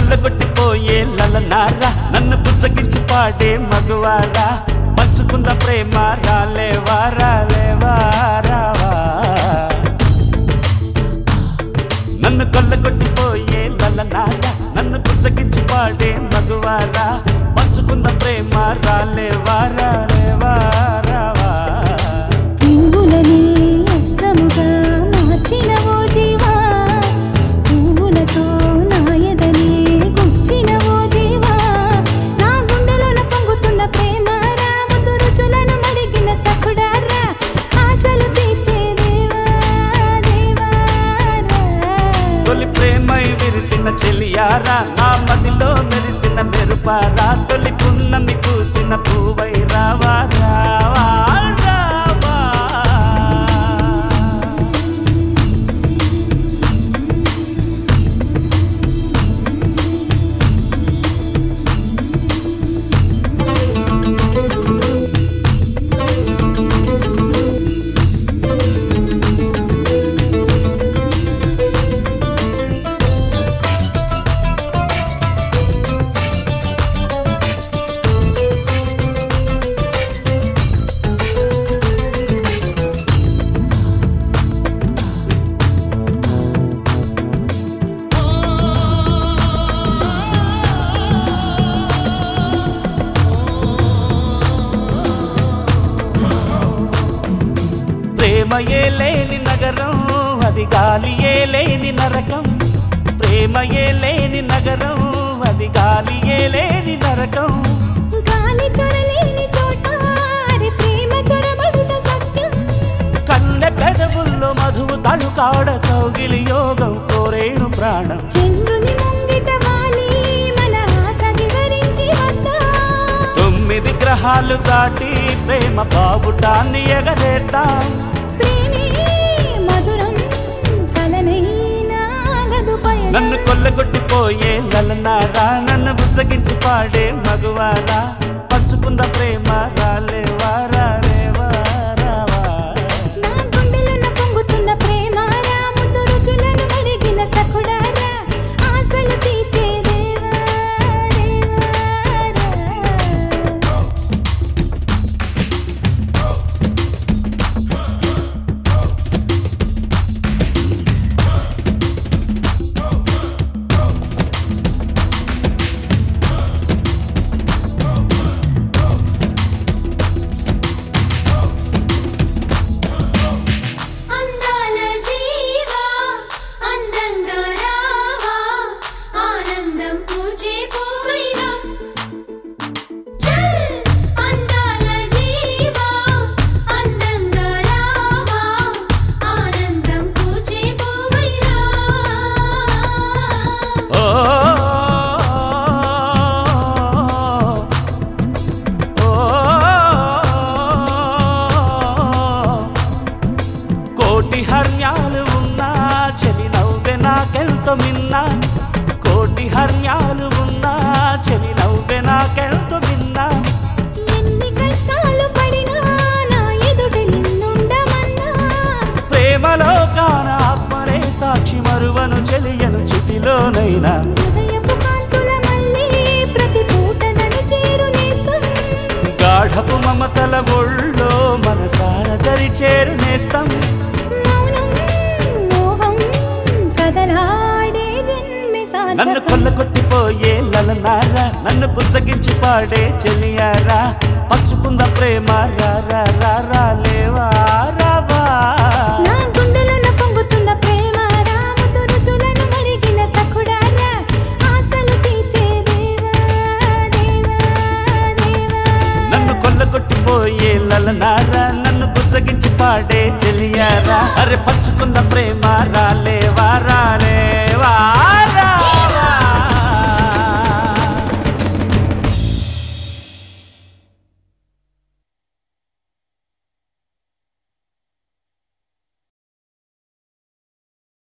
కొల్లగొట్టిపోయే లలనారా నన్ను పుచ్చగించి పాడే మగువారా పంచుకున్న ప్రేమ రాలేవా రాలేవా రావా నన్ను కొల్లగొట్టిపోయే లలనారా నన్ను పుచ్చగించి పాడే మగువారా పంచుకున్న ప్రేమ రాలేవా రాలేవా రావా పువ్వులని అస్త్రముగా మార్చిన ఓ జీవా పువ్వులతో నా ఎదనే గుచ్చిన ఓ జీవా నా గుండెలోన పొంగుతున్న ప్రేమ రా ముద్దు రుచులను మరిగిన సఖుడారా ఆశలు తీర్చే దేవా దేవా రా. తొలి ప్రేమై విరిసిన చెలియారా నా మదిలో మెరిసిన మెరుపారా తొలి పున్నమి కూసిన పూవై రావా రావా రావా ప్రేమయే లేని నగరం అది గాలియే లేని నరకం ప్రేమయే లేని నగరం అది గాలియే లేని నరకం గాలి చొరలేని చోట అరే ప్రేమ చొరబడుట సత్యం కన్నె పెదవుల్లో మధువు తడుకాడ కౌగిలి యోగం కోరేను ప్రాణం చంద్రుని ముంగిట వాలి మన ఆశ వివరించి వద్దా తొమ్మిది గ్రహాలు దాటి ప్రేమ బావుటాన్ని ఎగరేద్దాం ప్రేమే మధురం కలనైనా గదు పయనం నన్ను కొల్లగొట్టిపోయే లలనారా నన్ను బుజ్జగించి పాడే మగువారా పంచుకుంద ప్రేమ రాలేవా రాలేవా రావా నా గుండెలోన పొంగుతున్న ప్రేమ రా ముద్దు రుచులను మరిగిన సఖుడారా ఆశలు తీర్చే దేవా దేవా రా. అందాల జీవా అందంగా రావా ఆనందం పూచే పూవైరా చల్ అందాల జీవా అందంగా రావా ఆనందం పూచే పూవైరా ఓ కోటి హర్యాలు ఉన్నా చెలి నవ్వె నాకెంతో మిన్నా కోటి హర్యాలు ఉన్నా చెలి నవ్వె నాకెంతో మిన్నా ఎన్ని కష్టాలు పడినా నా ఎదుట నిన్నుండమన్నా ప్రేమలో కాన ఆత్మనే సాక్షి మరువను చెలియను చితిలోనైనా హృదయపు కాంతుల మళ్ళీ ప్రతి పూట నన్ను చేరునేస్తాం గాఢపు మమతల ఒళ్ళో మనసార దరి చేరునేస్తాం మౌనం మోహం కదలాడేదెన్మె నన్ను సాధకం కొల్లగొట్టిపోయే లలనారా నన్ను పుచ్చగించి పాడే చెలియారా పంచుకుంద ప్రేమ రా రా రా రా లేవా రావా నా గుండెలోన పొంగుతున్న ప్రేమ రాముదు రుచులను మరిగిన సఖుడారా ఆశలు తీర్చే దేవా దేవా దేవా నన్ను కొల్లగొట్టిపోయే లలనారా నన్ను పుచ్చగించి పాడే చెలియారా అరే పంచుకున్న ప్రేమ రా